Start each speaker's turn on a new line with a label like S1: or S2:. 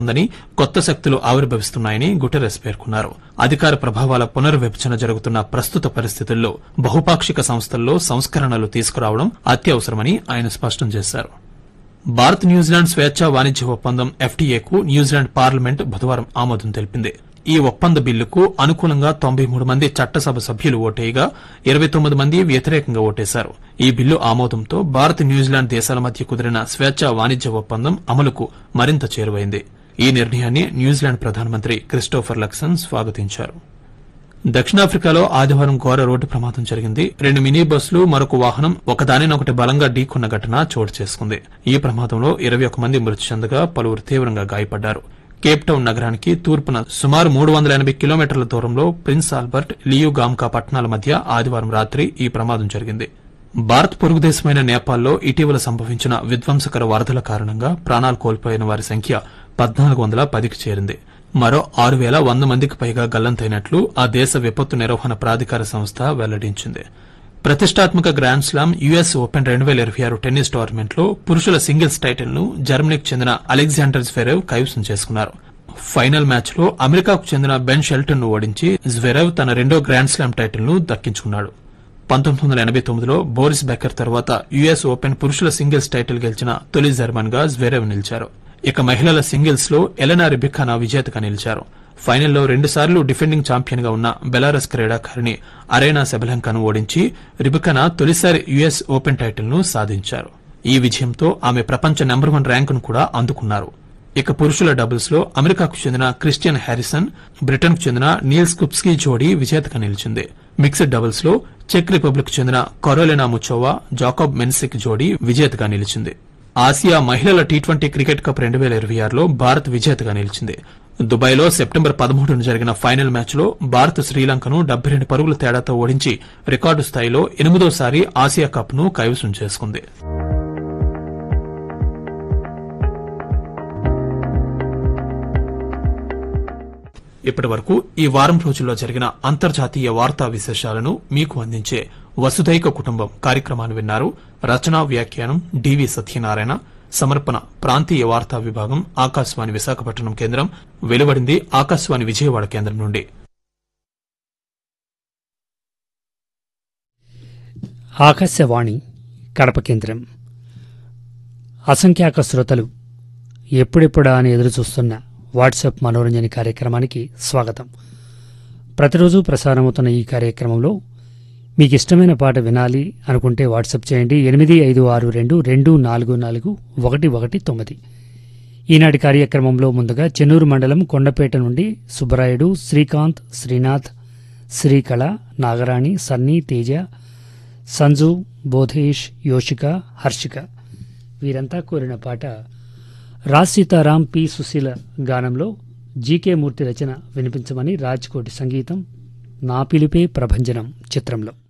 S1: ఉందని కొత్త శక్తులు ఆవిర్భవిస్తున్నాయని గుటెరస్ పేర్కొన్నారు అధికార ప్రభావాల పునర్విభజన జరుగుతున్న ప్రస్తుత పరిస్థితుల్లో బహుపాక్షిక సంస్థల్లో సంస్కరణలు తీసుకురావడం అత్యవసరమని ఆయన స్పష్టం చేశారు భారత్ న్యూజిలాండ్ స్వేచ్ఛా వాణిజ్య ఒప్పందం ఎఫ్టీఏకు న్యూజిలాండ్ పార్లమెంట్ బుధవారం ఆమోదం తెలిపింది ఈ ఒప్పంద బిల్లుకు అనుకూలంగా తొంభై మూడు మంది చట్టసభ సభ్యులు ఓటేయగా ఇరవై తొమ్మిది మంది వ్యతిరేకంగా ఓటేశారు ఈ బిల్లు ఆమోదంతో భారత్ న్యూజిలాండ్ దేశాల మధ్య కుదిరిన స్వేచ్ఛా వాణిజ్య ఒప్పందం అమలుకు మరింత చేరువైంది ఈ నిర్ణయాన్ని న్యూజిలాండ్ ప్రధానమంత్రి క్రిస్టోఫర్ లక్సన్ స్వాగతించారు దక్షిణాఫ్రికాలో ఆదివారం ఘోర రోడ్డు ప్రమాదం జరిగింది రెండు మినీ బస్సులు మరొక వాహనం ఒకదానినొకటి బలంగా ఢీకొన్న ఘటన చోటు చేసుకుంది ఈ ప్రమాదంలో ఇరవై ఒక మంది మృతి చెందగా పలువురు తీవ్రంగా గాయపడ్డారు కేప్ టౌన్ నగరానికి తూర్పున సుమారు మూడు వందల ఎనభై కిలోమీటర్ల దూరంలో ప్రిన్స్ ఆల్బర్ట్ లియు గామ్కా పట్టణాల మధ్య ఆదివారం రాత్రి ఈ ప్రమాదం జరిగింది భారత్ పొరుగు దేశమైన నేపాల్లో ఇటీవల సంభవించిన విధ్వంసకర వరదల కారణంగా ప్రాణాలు కోల్పోయిన వారి సంఖ్య పద్నాలుగు వందల పదికి చేరింది మరో ఆరు వేల వంద మందికి పైగా గల్లంతైనట్లు ఆ దేశ విపత్తు నిర్వహణ ప్రాధికార సంస్థ వెల్లడించింది ప్రతిష్టాత్మక గ్రాండ్ స్లామ్ యుఎస్ ఓపెన్ రెండు వేల ఇరవై ఆరు టెన్నిస్ టోర్నమెంట్లో పురుషుల సింగిల్స్ టైటిల్ ను జర్మనీకి చెందిన అలెగ్జాండర్ స్వెరెవ్ కైవసం చేసుకున్నారు ఫైనల్ మ్యాచ్ లో అమెరికాకు చెందిన బెన్ షెల్టన్ ను ఓడించి జ్వెరెవ్ తన రెండో గ్రాండ్ స్లామ్ టైటిల్ ను దక్కించుకున్నాడు పంతొమ్మిది వందల ఎనబై తొమ్మిదిలో బోరిస్ బెకర్ తర్వాత యుఎస్ ఓపెన్ పురుషుల సింగిల్స్ టైటిల్ గెలిచిన తొలి జర్మన్ గా జ్వెరెవ్ నిలిచారు ఇక మహిళల సింగిల్స్ లో ఎలెనా రిబిఖానా విజేతగా నిలిచారు ఫైనల్లో రెండుసార్లు డిఫెండింగ్ ఛాంపియన్ గా ఉన్న బెలారస్ క్రీడాకారిణి అరేనా సెబలంకను ఓడించి రిబిఖానా తొలిసారి యుఎస్ ఓపెన్ టైటిల్ ను సాధించారు ఈ విజయంతో ఆమె ప్రపంచ నెంబర్ వన్ ర్యాంకును కూడా అందుకున్నారు ఇక పురుషుల డబుల్స్ లో అమెరికాకు చెందిన క్రిస్టియన్ హ్యారిసన్ బ్రిటన్ కు చెందిన నీల్స్ కుప్స్కీ జోడీ విజేతగా నిలిచింది మిక్స్డ్ డబుల్స్ లో చెక్ రిపబ్లిక్ చెందిన కరోలినా ముచోవా జాకబ్ మెన్సిక్ జోడీ విజేతగా నిలిచింది ఆసియా మహిళల టీ ట్వంటీ క్రికెట్ కప్ రెండు వేల ఇరవై ఆరులో భారత్ విజేతగా నిలిచింది దుబాయ్లో సెప్టెంబర్ పదమూడున జరిగిన ఫైనల్ మ్యాచ్లో భారత్ శ్రీలంకను డెబ్బై రెండు పరుగుల తేడాతో ఓడించి రికార్డు స్థాయిలో ఎనిమిదోసారి ఆసియా కప్ను కైవసం చేసుకుంది ఇప్పటి వరకు ఈ వారం రోజుల్లో జరిగిన అంతర్జాతీయ వార్తా విశేషాలను మీకు అందించే వసుదైక కుటుంబం కార్యక్రమాన్ని విన్నారు రచనా వ్యాఖ్యానం డివి సత్యనారాయణ సమర్పణ ప్రాంతీయ వార్తా విభాగం ఆకాశవాణి విశాఖపట్నం కేంద్రం వెలువడింది ఆకాశవాణి విజయవాడ కేంద్రం నుండి
S2: ఆకాశవాణి కడప కేంద్రం అసంఖ్యాక శ్రోతలు ఎప్పుడెప్పుడా అని ఎదురుచూస్తున్న వాట్సాప్ మనోరంజన కార్యక్రమానికి స్వాగతం ప్రతిరోజు ప్రసారమవుతున్న ఈ కార్యక్రమంలో మీకు ఇష్టమైన పాట వినాలి అనుకుంటే వాట్సాప్ చేయండి ఎనిమిది ఐదు ఆరు రెండు రెండు నాలుగు నాలుగు ఒకటి ఒకటి తొమ్మిది ఈనాటి కార్యక్రమంలో ముందుగా చెన్నూరు మండలం కొండపేట నుండి సుబ్బరాయుడు శ్రీకాంత్ శ్రీనాథ్ శ్రీకళ నాగరాణి సన్నీ తేజ సంజు బోధేష్ యోషిక హర్షిక వీరంతా కోరిన పాట రాజ్ సీతారాం పి సుశీల గానంలో జీకే మూర్తి రచన వినిపించమని రాజ్కోటి సంగీతం నా పిలిపే ప్రభంజనం చిత్రంలో